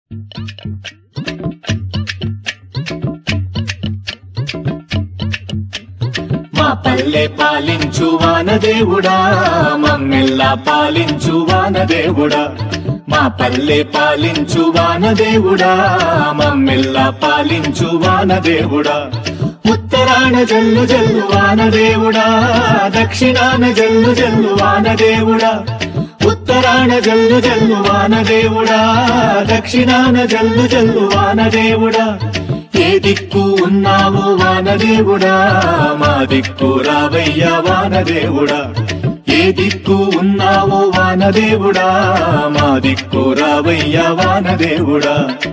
మా పల్లె పాలించు వానదేవుడా మమ్మెల్లా పాలించు వానదేవుడా మా పల్లె పాలించు వానదేవుడా మమ్మెల్లా పాలించు వానదేవుడా ఉత్తరాన జల్లు జల్లు వానదేవుడా దక్షిణాన జల్లు జల్లు వానదేవుడా ఉత్తరాన జల్లు జల్లు వానదేవుడా దక్షిణాన జల్లు జల్లు వానదేవుడా ఏ దిక్కు ఉన్నావు వానదేవుడా మా దిక్కు రావయ్యా వానదేవుడా ఏ దిక్కు ఉన్నావు వానదేవుడా మా దిక్కు రావయ్యా వానదేవుడా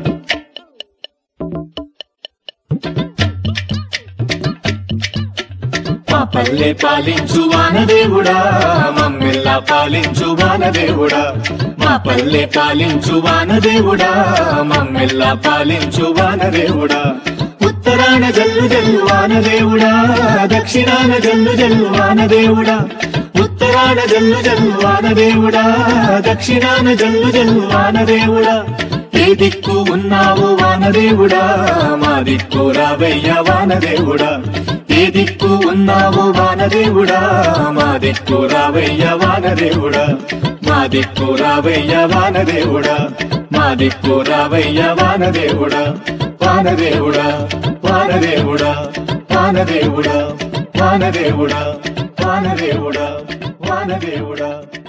మా పల్లె పాలించు వానదేవుడా మమ్మెల్లా పాలించు వానదేవుడా మా పల్లె పాలించు వానదేవుడా మమ్మెల్లా పాలించు వానదేవుడా ఉత్తరాన జల్లు జల్లు వానదేవుడా దక్షిణాన జల్లు జల్లు వానదేవుడా ఉత్తరాన జల్లు జల్లు వానదేవుడా దక్షిణాన జల్లు జల్లు వానదేవుడా ఏ దిక్కు ఉన్నావు వానదేవుడా మా దిక్కు రావయ్య వానదేవుడా ఏ దిక్కు ఉన్నావు వానదేవుడా మా దిక్కు రావయ్య వానదేవుడా మా దిక్కు రావయ్య వానదేవుడా మా దిక్కు రావయ్య వానదేవుడా వానదేవుడా వానదేవుడా వానదేవుడా వానదేవుడా వానదేవుడా వానదేవుడా